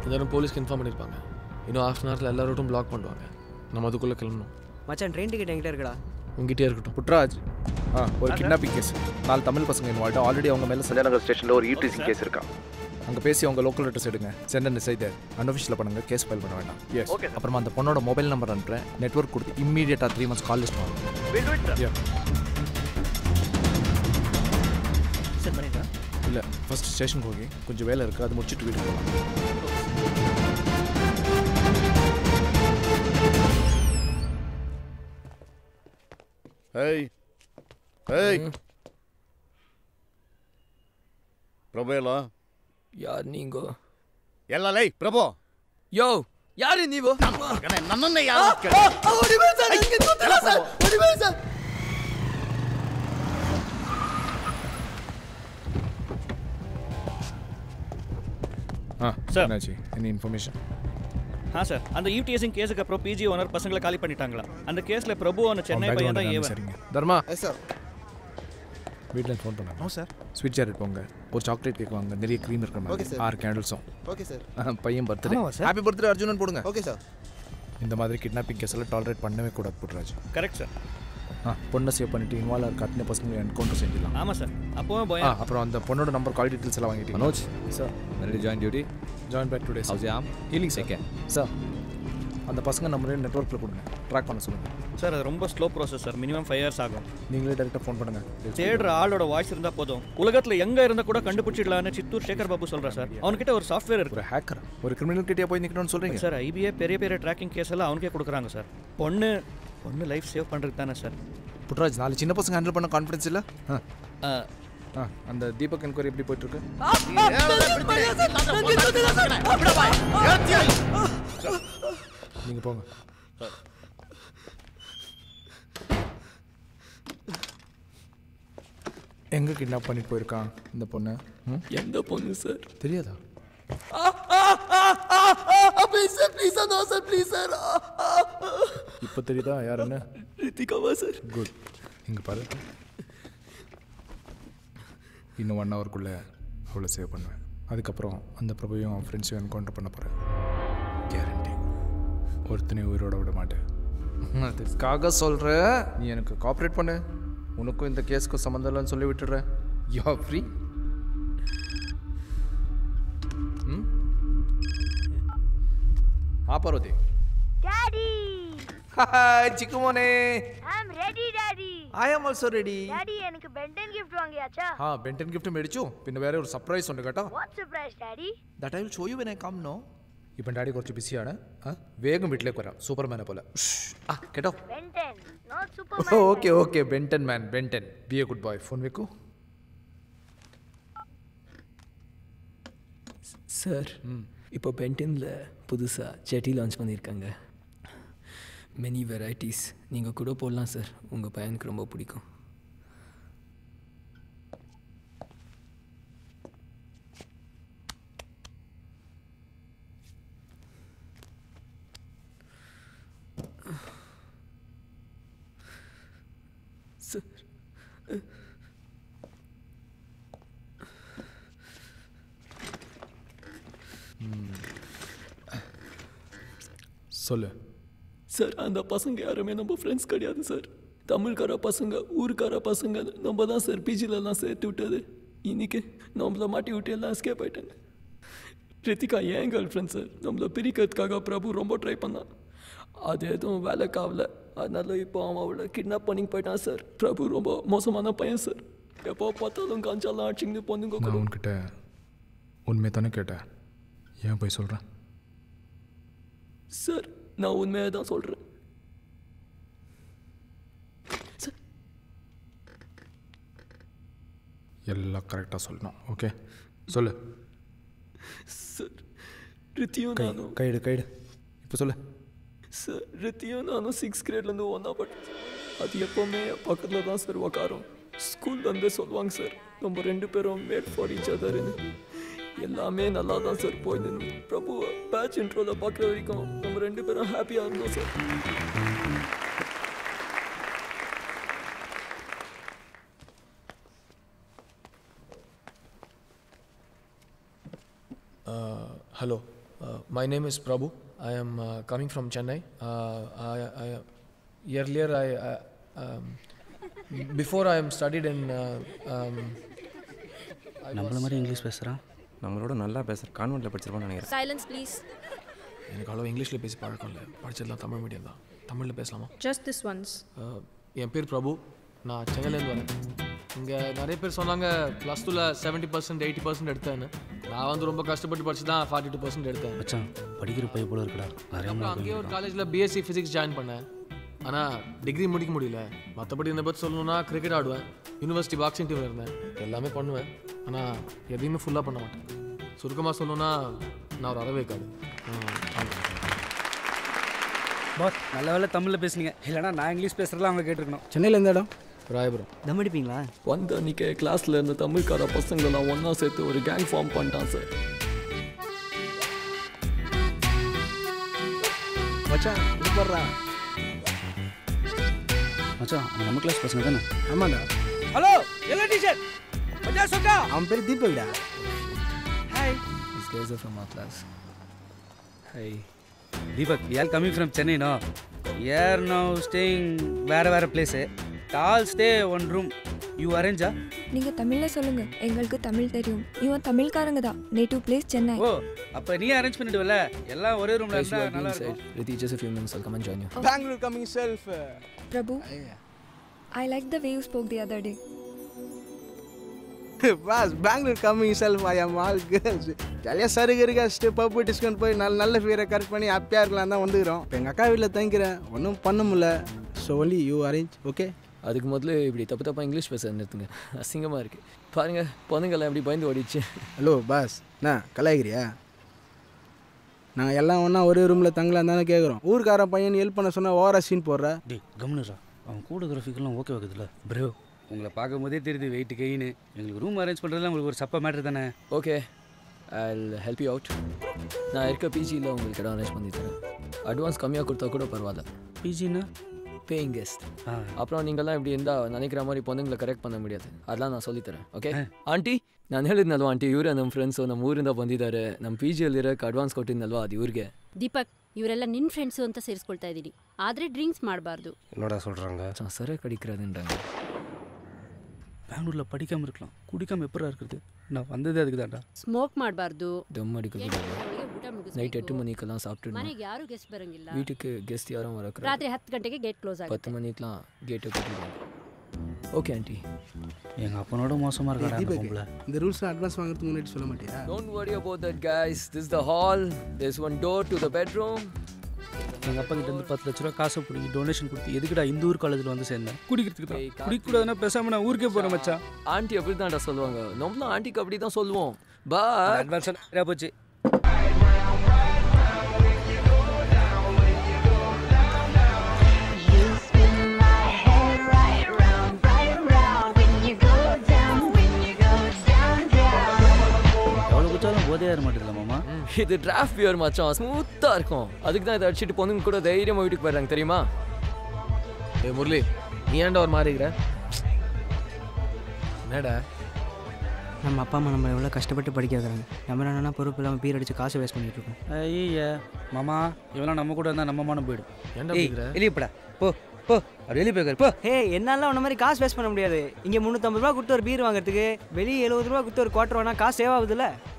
எல்லாரும் போலீஸ்க்கு இன்ஃபார்ம் பண்ணியிருப்பாங்க இன்னும் ஹாஃப் அன் ஹவரில் எல்லா ரூட்டும் பிளாக் பண்ணுவாங்க நம்ம அதுக்குள்ளே கிளம்பணும் மச்சான் ட்ரெயின் டிக்கெட் என்கிட்ட இருக்கடா உங்ககிட்டே இருக்கட்டும் புட்ராஜ் ஆ ஒரு கிட்னாப்பிங் கேஸ் நாலு தமிழ் பசங்க இன்வால்வ் ஆல்ரெடி அவங்க மேலே சஜாநகர் ஸ்டேஷனில் ஒரு யூடிசி கேஸ் இருக்கா அங்கே பேசி அவங்க லோக்கல் அட்ரஸ் எடுங்க சென்ட் அண்ட் செய்த அன்அஃபிஷியல் பண்ணுங்க கேஸ் ஃபைல் பண்ண வேண்டாம் எஸ் ஓகே அப்புறமா அந்த பொண்ணோட மொபைல் நம்பர் அனுப்புறேன் நெட்ஒர்க் கொடுத்து இம்மீடியட்டாக த்ரீ மந்த்ஸ் கால் லிஸ்ட் வாங்க Yeah. சரி பண்ணிட்டா இல்லை ஃபர்ஸ்ட் ஸ்டேஷனுக்கு போய் கொஞ்சம் வேலை இருக்குது அது முடிச்சுட்டு வீட்டுக்கு போகலாம் ಏಯ್ ಏಯ್ ಪ್ರಭು ಎಲ್ಲ ಯಾರು ನೀಂಗೋ ಎಲ್ಲ ಲೈ ಪ್ರಭು ಯೋ ಯಾರು ನೀವು ಮಗನೇ, ನನ್ನನ್ನೇ ಯಾರು ஆ Sir. என்னாச்சு எனி இன்ஃபர்மேஷன் ஆ சார் அந்த யூடிஎஸ்சிங் கேஸுக்கு அப்புறம் பிஜி ஓனர் பசங்களை காலி பண்ணிட்டாங்களா அந்த கேஸ்ல பிரபு ஒன்று சென்னை பையன் தான் ஏவன் சரிங்க தர்மா எஸ் சார் வீட்டில் ஃபோன் பண்ணாங்க நோ சார் ஸ்வீட் சார் போங்க ஒரு சாக்லேட் கேக் வாங்க நிறைய க்ரீம் இருக்கிற Okay, மாதிரி sir. ஆறு கேண்டில்ஸும் ஓகே சார் பையன் பர்த்டே ஆமாவா, sir? ஹாப்பி பர்த்டே அர்ஜுனன் போடுங்க ஓகே சார் இந்த மாதிரி கிட்னாப்பிங் கேஸ் எல்லாம் டாலரேட் பண்ணவே கூடாது புட்ராஜ் கரெக்ட் சார் ஆ பொண்ணை சேவ் பண்ணிட்டு இன்வால்வ் இருக்க அத்தனை பசங்க என்கவுண்டர் செஞ்சிடலாம் ஆமாம் சார் அப்போவும் ஆ பயம் அப்புறம் அந்த பொண்ணோட நம்பர் கால் டீட்டெயில்ஸ் எல்லாம் வாங்கிட்டீங்க Manoj, sir when did you join duty? Join back today How's your arm? Healing sir Take care. Sir அந்த பசங்க நம்பரே நெட்ஒர்க்கில் கொடுங்க ட்ராக் பண்ண சொல்லுங்கள் சார் அது ரொம்ப slow process sir minimum five years ஆகும் நீங்களே டேரெக்டாக ஃபோன் பண்ணுங்க தேடுற ஆளோட வாய்ஸ் இருந்தால் போதும் உலகத்தில் எங்கே இருந்தால் கூட கண்டுபிடிச்சிடலான்னு சித்தூர் சேகர் பாபு சொல்கிறேன் சார் அவன்கிட்ட ஒரு சாஃப்ட்வேர் இருக்கு ஒரு ஹேக்கர் ஒரு கிரிமினல் கிட்டே போய் நிற்கணும்னு சொல்கிறீங்க சார் ஐபிஏ பெரிய பெரிய ட்ராக்கிங் கேஸ் எல்லாம் அவனுக்கே கொடுக்குறாங்க சார் பொண்ணு பொண்ணு லைஃப் சேவ் பண்ணுறதுக்கு தானே சார் புட்ராஜ் நாலு சின்ன பசங்க ஹேண்டில் பண்ண கான்ஃபிடன்ஸ் இல்லை ஆ ஆ, ஆ அந்த தீபக் என்கொயரி எப்படி போயிட்டு இருக்கு நீங்கள் போங்க எங்கே கிட்னாப் பண்ணிட்டு போயிருக்கான் இந்த பொண்ணு ம்? எந்த பொண்ணு சார் தெரியாதா please sir please sir no sir please sir இப்போ தெரியுதா யாருன்னு ரித்திகாவா சார் குட் இங்கே பாரு இன்னும் ஒன் ஹவருக்குள்ளே அவளை சேவ் பண்ணுவேன் அதுக்கப்புறம் அந்த பிரபுவையும் அவன் ஃப்ரெண்ட்ஸையும் என்கவுண்டர் பண்ண போகிறேன் கேரண்டி ஒருத்தனையும் உயிரோட விட மாட்டேன் அதுக்காக சொல்கிற நீ எனக்கு காப்ரேட் பண்ணு உனக்கும் இந்த கேஸ்க்கும் சம்மந்தம் இல்லைன்னு சொல்லி விட்டுடுறேன் யூ ஃப்ரீ ம் ஆ பார்வதி Daddy! ஹாய் சிக்குமோனே I'm ready, Daddy! I am also ready Daddy, எனக்கு பென்டன் gift வாங்கியாச்சா ആ ബെൻറ്റൻ ഗിഫ്റ്റ് മേടിച്ചു പിന്നെ വേറെ ഒരു സർപ്രൈസ് ഉണ്ട് കേട്ടോ What surprise, Daddy? That I will show you when I come no ഇപ്പം ഡാഡി കുറച്ച് ബിസിയാണ് ആ വേഗം വീട്ടിലേക്ക് വരാം സൂപ്പർമാനെ പോലെ ഉഷ്. ആ കേട്ടോ Benton, not Superman. Okay okay Benton man Benton be a good boy phone വെക്കൂ சார் இப்போ பென்டனில் புதுசாக செட்டி லான்ச் பண்ணியிருக்காங்க மெனி வெரைட்டிஸ் நீங்கள் கூட போடலாம் சார் உங்கள் பையனுக்கு ரொம்ப பிடிக்கும் சார் சொல்லு சார் அந்த பசங்க யாருமே நம்ம ஃப்ரெண்ட்ஸ் கிடையாது சார் தமிழ்கார பசங்க ஊருக்கார பசங்க நம்ம தான் சார் பிஜிலலாம் சேர்த்து விட்டது இன்னைக்கு நம்மள மாட்டி விட்டு எல்லாம் எஸ்கேப் ஆயிட்டாங்க ரித்திகா ஏன் கேர்ள் ஃப்ரெண்ட் சார் நம்மளை பிரிக்கிறதுக்காக பிரபு ரொம்ப ட்ரை பண்ணான் அது எதுவும் வேலைக்கு ஆகல அதனால இப்போ அவன் அவளை கிட்னாப் பண்ணி போயிட்டான் சார் பிரபு ரொம்ப மோசமான பையன் சார் எப்போ பார்த்தாலும் கஞ்சாலாம் அடிச்சுங்க பொண்ணுங்க கூட நான் உன்கிட்ட உண்மையை தானே கேட்டேன் ஏன் போய் சொல்கிறேன் சார் நான் உண்மையாக தான் சொல்கிறேன் எல்லாம் கரெக்டாக சொல்லணும் ஓகே சொல்லு சார் ரித்தியும் கை நானும் கைடு கைடு இப்போ சொல்லு சார் ரித்தியும் நானும் சிக்ஸ் கிரேட்லேருந்து ஒன்றா பட் அது எப்போவுமே பக்கத்தில் தான் சார் உக்காரும் ஸ்கூல்லேருந்தே சொல்லுவாங்க சார் நம்ம ரெண்டு பேரும் மேட் ஃபார் each அதர்னு எல்லாமே நல்லா தான் சார் போயிருந்து பிரபு பேட்ச் இன்ட்ரோவில் பார்க்குற வரைக்கும் நம்ம ரெண்டு பேரும் ஹாப்பியாக இருந்தோம் sir hello Uh, my name is Prabhu. I am uh, coming from Chennai. Uh, I, I, earlier, I, I um, before I am studied in. Uh, um, I நம்மள was, மாதிரி இங்கிலீஷ் பேசுகிறான் நம்மளோட நல்லா பேசுகிற கான்வெண்ட்டில் படிச்சிருப்பான்னு நினைக்கிறேன் Silence, please. எனக்கு அவ்வளோ இங்கிலீஷில் பேசி பழக்கம் இல்லை படிச்சதெல்லாம் தமிழ் மீடியம் தான் தமிழில் பேசலாமா Just this once. Uh, என் பேர் பிரபு நான் சென்னையிலேருந்து வரேன் இங்கே நிறைய பேர் சொன்னாங்க ப்ளஸ் டூவில் செவன்ட்டி பர்சன்ட் எயிட்டி பர்சன்ட் எடுத்தேன்னு நான் வந்து ரொம்ப கஷ்டப்பட்டு படிச்சு தான் ஃபார்ட்டி டூ பர்சன்ட் எடுத்தேன் மச்சான் படிக்கிற பைய போல இருக்குடா நிறைய அப்புறம் அங்கேயே ஒரு காலேஜில் பிஎஸ்சி ஃபிசிக்ஸ் ஜாயின் பண்ணேன் ஆனால் டிகிரி முடிக்க முடியல மற்றபடி இந்த பற்றி சொல்லணும்னா கிரிக்கெட் ஆடுவேன் யூனிவர்சிட்டி பாக்ஸிங் டீமில் இருந்தேன் எல்லாமே பண்ணுவேன் ஆனால் எதையுமே ஃபுல்லாக பண்ண மாட்டேன் சுருக்கமாக சொல்லணும்னா நான் ஒரு அறவேக்காடு பாஸ் நல்ல வேலை தமிழில் பேசுனீங்க இல்லைனா நான் இங்கிலீஷ் பேசுகிறதெல்லாம் அவங்க கேட்டிருக்கணும் சென்னையில் எந்த இடம் ராயபுரம் தம் அடிப்பீங்களா வந்த அன்றைக்கி கிளாஸில் இருந்த தமிழ்கார பசங்களாம் ஒன்றா சேர்த்து ஒரு கேங் ஃபார்ம் பண்ணிட்டான் சார் மச்சான் இது போடுறா மச்சான் அவங்க நம்ம கிளாஸ் பசங்க தானே ஆமாண்டா ஹலோ எல்லோ டீச்சர் மச்சான் சொக்கா அவன் பேர் தீபக்டா hi These guys are from our class. Hi Deepak we are coming from Chennai no air no staying வேறு வேறு place all stay one room you அரேஞ்சா நீங்க தமிழ்ல சொல்லுங்க எங்களுக்கு தமிழ் தெரியும் இவன் தமிழ்காரங்க தான் நேட்டிவ் பிளேஸ் சென்னை ஓ அப்போ நீ அரேஞ்ச் பண்ணிடுவல எல்லாம் ஒரே ரூமில் Guys, you இருந்தால் are நல்லா being இருக்கும் said. With just a few minutes, I'll come and join you. Bangalore coming self Prabhu I like the way you spoke the other day boss Bangalore coming self I am all girls ஜாலியாக சருகு இருக்காச்சு பப்பு discount போய் நல்ல நல்ல ஃபீரை correct பண்ணி ஹாப்பியாக இருக்கலாம் தான் வந்துக்கிறோம் இப்போ எங்கள் அக்கா வீட்டில் தங்கிக்கிறேன் ஒன்றும் பண்ண முடியல so only you arrange okay அதுக்கு முதல்ல இப்படி தப்பு தப்பாக இங்கிலீஷ் பேச நிறுத்துங்க அசிங்கமாக இருக்குது பாருங்க பொண்ணுங்கெல்லாம் எப்படி பயந்து ஓடிச்சு ஹலோ பாஸ் என்ன கலாய்கிறியா நாங்கள் எல்லாம் ஒன்றா ஒரே ரூமில் தங்கலாம் தானே கேட்குறோம் ஊருக்கார பையன் ஹெல்ப் பண்ண சொன்னால் ஓவரா சீன் போடுற டே கம்னுரா அவன் கூடோகிராஃபிக்கெல்லாம் ஓகே ஆகுதுல்ல ப்ரோ உங்களை பார்க்கும் போதே தெரியுது வெயிட் கெயின் எங்களுக்கு ரூம் அரேஞ்ச் பண்ணுறதுல உங்களுக்கு ஒரு சப்ப மேட்ரு தானே okay I help you out நான் இருக்க பிஜியில் உங்களுக்கு இடம் அரேஞ்ச் பண்ணி தரேன் அட்வான்ஸ் கம்மியாக கொடுத்தா கூட பரவாயில்ல பிஜினா பேயிங் கெஸ்ட் ஆ அப்புறம் நீங்கள்லாம் இப்படி இருந்தால் நினைக்கிற மாதிரி பொண்ணுங்களை கரெக்ட் பண்ண முடியாது அதெல்லாம் ನಾನು சொல்லித்தரேன் ಓಕೆ ಆಂಟಿ ನಾನು ಹೇಳಿದ್ನಲ್ವಾ ಆಂಟಿ ಇವರೇ ನಮ್ಮ ಫ್ರೆಂಡ್ಸು ನಮ್ಮ ಊರಿಂದ ಬಂದಿದ್ದಾರೆ ನಮ್ಮ ಪಿ ಜಿಯಲ್ಲಿರೋಕ್ಕೆ ಅಡ್ವಾನ್ಸ್ ಕೊಟ್ಟಿದ್ನಲ್ವಾ ಅದು ಇವ್ರಿಗೆ ದೀಪಕ್ ಇವರೆಲ್ಲ ನಿನ್ನ ಫ್ರೆಂಡ್ಸು ಅಂತ ಸೇರಿಸ್ಕೊಳ್ತಾ ಇದ್ದೀನಿ ಆದರೆ ಡ್ರಿಂಕ್ಸ್ ಮಾಡಬಾರ್ದು என்னடா சொல்கிறாங்க ಸರ ಕಡಿக்கிறதுன்றாங்க பெங்களூரில் படிக்காமல் இருக்கலாம் குடிக்காமல் எப்படா இருக்கிறது நான் வந்ததே அதுக்கு தான்டா ಸ್ಮೋಕ್ ಮಾಡಬಾರ್ದು ದಮ್ ಅಡಿಕ್கிறது ಊಟ ನೈಟ್ ಎಟ್ಟು ಮುಗಿಸ್ಬೇಕು மணிக்கெல்லாம் சாப்பிட்டு ಮನೆಗೆ ಯಾರು ಗೆಸ್ಟ್ ಬರಂಗಿಲ್ಲ வீட்டுக்கு கெஸ்ட் யாரும் வரக்கூடாது ರಾತ್ರಿ ಹತ್ತು ಗಂಟೆಗೆ ಗೇಟ್ ಕ್ಲೋಸ್ பத்து ಆಗುತ್ತೆ மணிக்கெலாம் கேட்டை கட்டிடுவாங்க ஓகே ஆண்டி எங்கள் அப்பனோட மோசமாக இருக்காடா அந்த தீபக் பொம்பளை இந்த ரூல்ஸ்லாம் அட்வான்ஸ் வாங்குறதுக்கு முன்னாடி சொல்ல மாட்டியா Don't worry about that, guys. This is the hall. There's one door to the bedroom. எங்கள் அப்பா கிட்ட இருந்து பத்து லட்ச ரூபா காசை பிடிங்கி டொனேஷன் கொடுத்து எதுக்குடா இந்த ஊர் காலேஜில் வந்து சேர்ந்தேன் குடிக்கிறதுக்கு தான் ஏய், கார்த்தி. குடிக்கூடாதுன்னா பேசாமல் நான் ஊருக்கே போகிறேன் மச்சான் ஆண்டி அப்படி தான்டா சொல்லுவாங்க நம்மளும் ஆண்டிக்கு அப்படி தான் சொல்லுவோம் பட் அட்வான்ஸ் நிறையா போச்சு எவ்வளோ குச்சாலும் போதையாக இருக்க மாட்டேதுல மாமா இது டிராஃப்ட் பியர் மச்சான் ஸ்மூத்தாக இருக்கும் அதுக்கு தான் இதை அடிச்சுட்டு பொண்ணுங்க கூட தைரியமாக வீட்டுக்கு போயிடுறாங்க தெரியுமா ஏ முரளி நீ ஏன்டா ஒரு மாதிரி இருக்கிற என்னடா நம்ம அப்பா அம்மா நம்ம எவ்வளோ கஷ்டப்பட்டு படிக்க வைக்கிறாங்க நம்ம என்னன்னா பொறுப்பு இல்லாமல் பீர் அடிச்சு காசு வேஸ்ட் பண்ணிட்டு இருக்கோம் ஐயா மாமா இவெல்லாம் நம்ம கூட இருந்தால் நம்ம மானம் போயிடும் ஏன்டா ஏய் அப்படிங்கிற வெளியே போடா போ போ அப்படி வெளியே போய் போ ஹே என்னால உன்ன மாதிரி காசு வேஸ்ட் பண்ண முடியாது இங்கே முந்நூற்றம்பது ரூபா கொடுத்து ஒரு பீர் வாங்குறதுக்கு வெளியே எழுபது ரூபா கொடுத்து ஒரு குவார்டர் வாங்கினா காசு சேவ் ஆகுதுல்ல